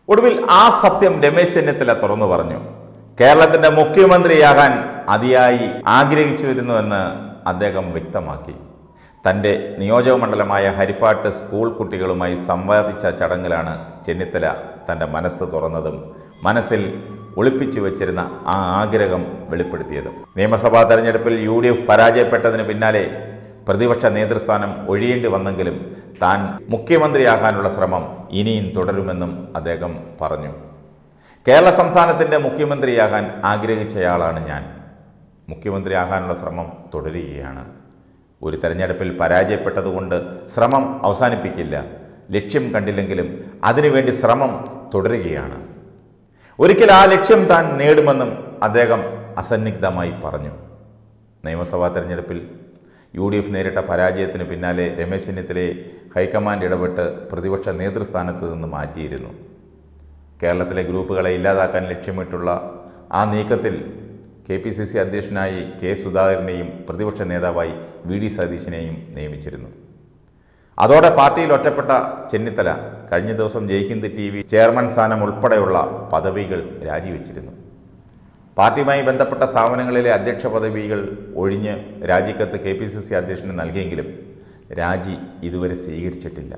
ഒടുവിൽ ആ സത്യം രമേശ് ചെന്നിത്തല തുറന്നു പറഞ്ഞു കേരളത്തിന്റെ മുഖ്യമന്ത്രിയാകാൻ അതിയായി ആഗ്രഹിച്ചിരുന്നുവെന്ന് അദ്ദേഹം വ്യക്തമാക്കി തൻ്റെ നിയോജകമണ്ഡലമായ ഹരിപ്പാട്ട് സ്കൂൾ കുട്ടികളുമായി സംവാദിച്ച ചടങ്ങിലാണ് ചെന്നിത്തല തൻ്റെ മനസ്സ് തുറന്നതും മനസ്സിൽ ഒളിപ്പിച്ചു വച്ചിരുന്ന ആ ആഗ്രഹം വെളിപ്പെടുത്തിയതും നിയമസഭാ തെരഞ്ഞെടുപ്പിൽ യു ഡി എഫ് പരാജയപ്പെട്ടതിന് പിന്നാലെ പ്രതിപക്ഷ നേതൃസ്ഥാനം ഒഴിയേണ്ടി വന്നെങ്കിലും താൻ മുഖ്യമന്ത്രിയാകാനുള്ള ശ്രമം ഇനിയും തുടരുമെന്നും അദ്ദേഹം പറഞ്ഞു കേരള സംസ്ഥാനത്തിൻ്റെ മുഖ്യമന്ത്രിയാകാൻ ആഗ്രഹിച്ചയാളാണ് ഞാൻ മുഖ്യമന്ത്രിയാകാനുള്ള ശ്രമം തുടരുകയാണ് ഒരു തെരഞ്ഞെടുപ്പിൽ പരാജയപ്പെട്ടതുകൊണ്ട് ശ്രമം അവസാനിപ്പിക്കില്ല ലക്ഷ്യം കണ്ടില്ലെങ്കിലും അതിനുവേണ്ടി ശ്രമം തുടരുകയാണ് ഒരിക്കൽ ആ ലക്ഷ്യം താൻ നേടുമെന്നും അദ്ദേഹം അസന്നിഗ്ധമായി പറഞ്ഞു നിയമസഭാ തെരഞ്ഞെടുപ്പിൽ യു ഡി എഫ് നേരിട്ട പരാജയത്തിന് പിന്നാലെ രമേശ് ചെന്നിത്തലയെ ഹൈക്കമാൻഡ് ഇടപെട്ട് പ്രതിപക്ഷ നേതൃസ്ഥാനത്ത് നിന്ന് മാറ്റിയിരുന്നു കേരളത്തിലെ ഗ്രൂപ്പുകളെ ഇല്ലാതാക്കാൻ ലക്ഷ്യമിട്ടുള്ള ആ നീക്കത്തിൽ കെ പി സി സി അധ്യക്ഷനായി കെ സുധാകരനെയും പ്രതിപക്ഷ നേതാവായി വി ഡി സതീശനെയും നിയമിച്ചിരുന്നു അതോടെ പാർട്ടിയിൽ ഒറ്റപ്പെട്ട ചെന്നിത്തല കഴിഞ്ഞ ദിവസം ജയ്ഹിന്ദ് ടി വി ചെയർമാൻ സ്ഥാനം ഉൾപ്പെടെയുള്ള പദവികൾ രാജിവെച്ചിരുന്നു പാർട്ടിയുമായി ബന്ധപ്പെട്ട സ്ഥാപനങ്ങളിലെ അധ്യക്ഷ പദവികൾ ഒഴിഞ്ഞ് രാജിക്കത്ത് കെ പി സി സി അധ്യക്ഷന് നൽകിയെങ്കിലും രാജി ഇതുവരെ സ്വീകരിച്ചിട്ടില്ല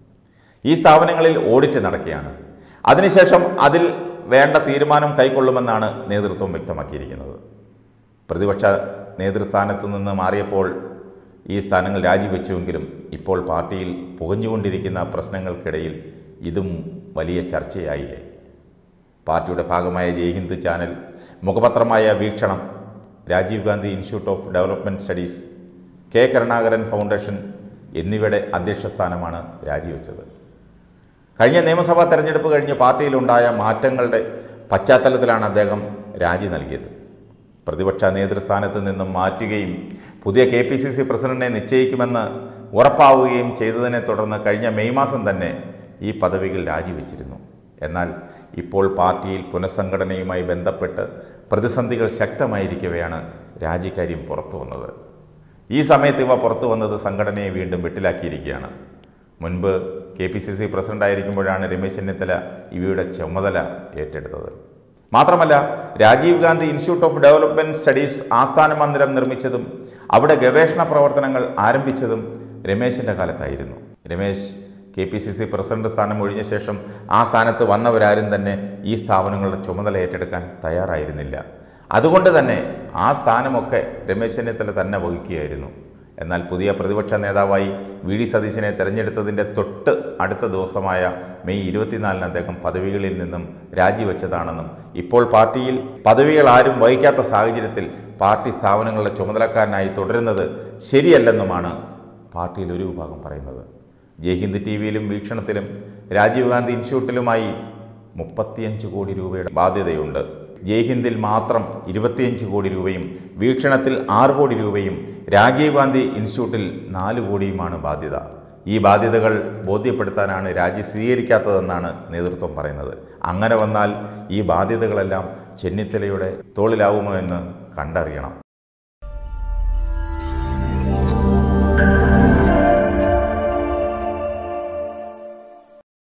ഈ സ്ഥാപനങ്ങളിൽ ഓഡിറ്റ് നടക്കുകയാണ് അതിനുശേഷം അതിൽ വേണ്ട തീരുമാനം കൈക്കൊള്ളുമെന്നാണ് നേതൃത്വം വ്യക്തമാക്കിയിരിക്കുന്നത് പ്രതിപക്ഷ നേതൃസ്ഥാനത്ത് നിന്ന് മാറിയപ്പോൾ ഈ സ്ഥാനങ്ങൾ രാജിവെച്ചുവെങ്കിലും ഇപ്പോൾ പാർട്ടിയിൽ പുകഞ്ഞുകൊണ്ടിരിക്കുന്ന പ്രശ്നങ്ങൾക്കിടയിൽ ഇതും വലിയ ചർച്ചയായി പാർട്ടിയുടെ ഭാഗമായ ജയ്ഹിന്ദ് ചാനൽ മുഖപത്രമായ Veekshanam Rajiv Gandhi institute of development studies K Karunakaran foundation എന്നിവയുടെ അധ്യക്ഷ സ്ഥാനമാണ് രാജിവെച്ചത് കഴിഞ്ഞ നിയമസഭാ തെരഞ്ഞെടുപ്പ് കഴിഞ്ഞ് പാർട്ടിയിലുണ്ടായ മാറ്റങ്ങളുടെ പശ്ചാത്തലത്തിലാണ് അദ്ദേഹം രാജി നൽകിയത് പ്രതിപക്ഷ നേതൃസ്ഥാനത്ത് നിന്നും മാറ്റുകയും പുതിയ കെ പി സി സി പ്രസിഡന്റിനെ നിശ്ചയിക്കുമെന്ന് ഉറപ്പാവുകയും ചെയ്തതിനെ തുടർന്ന് കഴിഞ്ഞ മെയ് മാസം തന്നെ ഈ പദവികൾ രാജിവെച്ചിരുന്നു എന്നാൽ ഇപ്പോൾ പാർട്ടിയിൽ പുനഃസംഘടനയുമായി ബന്ധപ്പെട്ട് പ്രതിസന്ധികൾ ശക്തമായിരിക്കവെയാണ് രാജിക്കാര്യം പുറത്തു വന്നത് ഈ സമയത്ത് ഇവ പുറത്തു വന്നത് സംഘടനയെ വീണ്ടും വെട്ടിലാക്കിയിരിക്കുകയാണ് മുൻപ് കെ പി സി സി പ്രസിഡന്റായിരിക്കുമ്പോഴാണ് രമേശ് ചെന്നിത്തല ഇവയുടെ ചുമതല ഏറ്റെടുത്തത് മാത്രമല്ല Rajiv Gandhi institute of development studies ആസ്ഥാന മന്ദിരം നിർമ്മിച്ചതും അവിടെ ഗവേഷണ പ്രവർത്തനങ്ങൾ ആരംഭിച്ചതും രമേശിൻ്റെ കാലത്തായിരുന്നു Ramesh K P C C president സ്ഥാനം ഒഴിഞ്ഞ ശേഷം ആ സ്ഥാനത്ത് വന്നവരാരും തന്നെ ഈ സ്ഥാപനങ്ങളുടെ ചുമതല ഏറ്റെടുക്കാൻ തയ്യാറായിരുന്നില്ല അതുകൊണ്ട് തന്നെ ആ സ്ഥാനമൊക്കെ രമേശ് ചെന്നിത്തല തന്നെ വഹിക്കുകയായിരുന്നു എന്നാൽ പുതിയ പ്രതിപക്ഷ നേതാവായി വി ഡി സതീശനെ തെരഞ്ഞെടുത്തതിൻ്റെ തൊട്ട് അടുത്ത ദിവസമായ മെയ് ഇരുപത്തിനാലിന് അദ്ദേഹം പദവികളിൽ നിന്നും രാജിവെച്ചതാണെന്നും ഇപ്പോൾ പാർട്ടിയിൽ പദവികൾ ആരും വഹിക്കാത്ത സാഹചര്യത്തിൽ പാർട്ടി സ്ഥാപനങ്ങളുടെ ചുമതലക്കാരനായി തുടരുന്നത് ശരിയല്ലെന്നുമാണ് പാർട്ടിയിൽ ഒരു വിഭാഗം പറയുന്നത് ജയ്ഹിന്ദ് ടി വിയിലും വീക്ഷണത്തിലും രാജീവ് ഗാന്ധി ഇൻസ്റ്റിറ്റ്യൂട്ടിലുമായി മുപ്പത്തിയഞ്ച് കോടി രൂപയുടെ ബാധ്യതയുണ്ട് ജയ്ഹിന്ദിൽ മാത്രം ഇരുപത്തിയഞ്ച് കോടി രൂപയും വീക്ഷണത്തിൽ ആറ് കോടി രൂപയും രാജീവ് ഗാന്ധി ഇൻസ്റ്റിറ്റ്യൂട്ടിൽ നാല് കോടിയുമാണ് ബാധ്യത ഈ ബാധ്യതകൾ ബോധ്യപ്പെടുത്താനാണ് രാജി സ്വീകരിക്കാത്തതെന്നാണ് നേതൃത്വം പറയുന്നത് അങ്ങനെ വന്നാൽ ഈ ബാധ്യതകളെല്ലാം ചെന്നിത്തലയുടെ തോളിലാവുമോ എന്ന് കണ്ടറിയണം